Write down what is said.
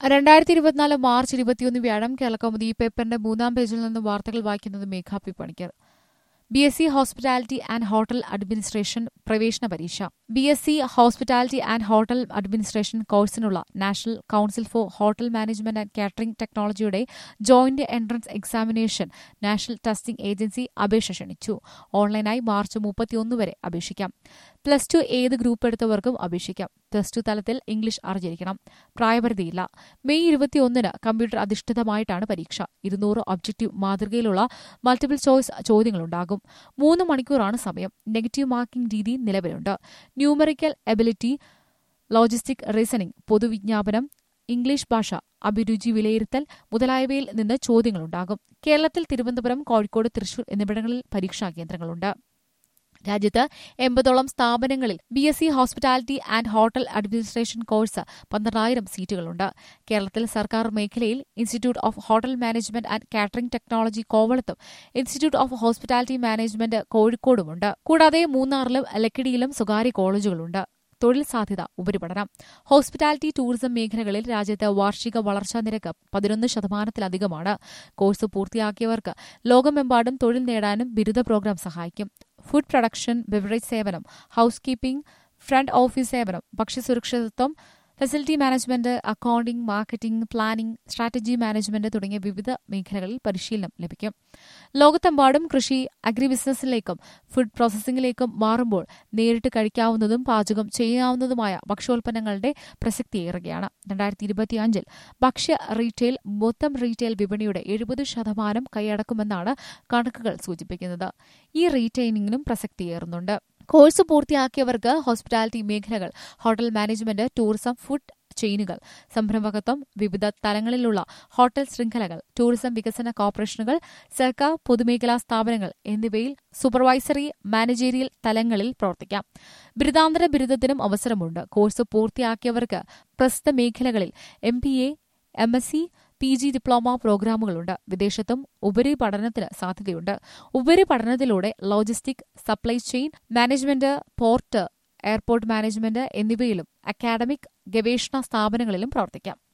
രണ്ടായിരത്തി ഇരുപത്തിനാല് മാർച്ച് ഇരുപത്തിയൊന്ന് വ്യാഴം കേരളകൗമുദി ഈ പേപ്പറിന്റെ മൂന്നാം പേജിൽ നിന്ന് വാർത്തകൾ വായിക്കുന്നത് Megha P Panicker B S C hospitality and hotel administration പ്രവേശന പരീക്ഷ B S C hospitality and hotel administration കോഴ്സിനുള്ള national council for hotel management and catering ടെക്നോളജിയുടെ joint entrance examination national testing agency അപേക്ഷ ക്ഷണിച്ചു ഓൺലൈനായി മാർച്ച് മുപ്പത്തിയൊന്ന് വരെ അപേക്ഷിക്കാം പ്ലസ് ടു ഏത് ഗ്രൂപ്പ് എടുത്തവർക്കും അപേക്ഷിക്കാം പ്ലസ് ടു തലത്തിൽ ഇംഗ്ലീഷ് അറിഞ്ഞിരിക്കണം പ്രായപരിധിയില്ല മെയ് ഇരുപത്തിയൊന്നിന് കമ്പ്യൂട്ടർ അധിഷ്ഠിതമായിട്ടാണ് പരീക്ഷ ഇരുന്നൂറ് ഒബ്ജക്റ്റീവ് മാതൃകയിലുള്ള മൾട്ടിപ്പിൾ ചോയ്സ് ചോദ്യങ്ങളുണ്ടാകും മൂന്ന് മണിക്കൂറാണ് സമയം നെഗറ്റീവ് മാർക്കിംഗ് രീതി നിലവിലുണ്ട് ന്യൂമറിക്കൽ എബിലിറ്റി ലോജിസ്റ്റിക് റീസണിംഗ് പൊതുവിജ്ഞാപനം ഇംഗ്ലീഷ് ഭാഷ അഭിരുചി വിലയിരുത്തൽ മുതലായവയിൽ നിന്ന് ചോദ്യങ്ങളുണ്ടാകും കേരളത്തിൽ തിരുവനന്തപുരം കോഴിക്കോട് തൃശൂർ എന്നിവിടങ്ങളിൽ പരീക്ഷാ കേന്ദ്രങ്ങളുണ്ട് രാജ്യത്ത് എൺപതോളം സ്ഥാപനങ്ങളിൽ B S C hospitality and hotel administration course പന്ത്രണ്ടായിരം സീറ്റുകളുണ്ട് കേരളത്തിൽ സർക്കാർ മേഖലയിൽ institute of hotel management and catering technology കോവളത്തും ഇൻസ്റ്റിറ്റ്യൂട്ട് ഓഫ് ഹോസ്പിറ്റാലിറ്റി മാനേജ്മെന്റ് കോഴിക്കോടുമുണ്ട് കൂടാതെ മൂന്നാറിലും ലക്കിടിയിലും സ്വകാര്യ കോളേജുകളുണ്ട് തൊഴിൽ സാധ്യത ഉപരിപഠനം ഹോസ്പിറ്റാലിറ്റി ടൂറിസം മേഖലകളിൽ രാജ്യത്ത് വാർഷിക വളർച്ചാ നിരക്ക് പതിനൊന്ന് ശതമാനത്തിലധികമാണ് കോഴ്സ് പൂർത്തിയാക്കിയവർക്ക് ലോകമെമ്പാടും തൊഴിൽ നേടാനും ബിരുദ പ്രോഗ്രാം സഹായിക്കും ഫുഡ് പ്രൊഡക്ഷൻ ബെവറേജ് സേവനം ഹൌസ് കീപ്പിംഗ് ഫ്രണ്ട് ഓഫീസ് സേവനം ഭക്ഷ്യസുരക്ഷിതത്വം facility management accounting marketing planning strategy management തുടങ്ങിയ വിവിധ മേഖലകളിൽ പരിശീലനം ലഭിക്കും ലോകത്തെമ്പാടും കൃഷി അഗ്രി ബിസിനസ്സിലേക്കും ഫുഡ് പ്രോസസ്സിംഗിലേക്കും മാറുമ്പോൾ നേരിട്ട് കഴിക്കാവുന്നതും പാചകം ചെയ്യാവുന്നതുമായ ഭക്ഷ്യോൽപ്പന്നങ്ങളുടെ പ്രസക്തിയേറുകയാണ് രണ്ടായിരത്തി ഇരുപത്തിയഞ്ചിൽ ഭക്ഷ്യ റീറ്റെയിൽ മൊത്തം റീറ്റെയിൽ വിപണിയുടെ എഴുപത് ശതമാനം കൈയടക്കുമെന്നാണ് കണക്കുകൾ സൂചിപ്പിക്കുന്നത് ഈ റീറ്റെയിലിംഗിനും പ്രസക്തിയേറുന്നുണ്ട് കോഴ്സ് പൂർത്തിയാക്കിയവർക്ക് ഹോസ്പിറ്റാലിറ്റി മേഖലകൾ ഹോട്ടൽ മാനേജ്മെന്റ് ടൂറിസം ഫുഡ് ചെയിനുകൾ സംരംഭകത്വം വിവിധ തലങ്ങളിലുള്ള ഹോട്ടൽ ശൃംഖലകൾ ടൂറിസം വികസന കോർപ്പറേഷനുകൾ സർക്കാർ പൊതുമേഖലാ സ്ഥാപനങ്ങൾ എന്നിവയിൽ സൂപ്പർവൈസറി മാനേജീരിയൽ തലങ്ങളിൽ പ്രവർത്തിക്കാം ബിരുദാന്തര ബിരുദത്തിനും അവസരമുണ്ട് കോഴ്സ് പൂർത്തിയാക്കിയവർക്ക് പ്രസ്തുത മേഖലകളിൽ M P A M S C P G diploma പ്രോഗ്രാമുകളുണ്ട് വിദേശത്തും ഉപരിപഠനത്തിന് സാധ്യതയുണ്ട് ഉപരിപഠനത്തിലൂടെ logistic supply chain management port airport management എന്നിവയിലും അക്കാഡമിക് ഗവേഷണ സ്ഥാപനങ്ങളിലും പ്രവർത്തിക്കാം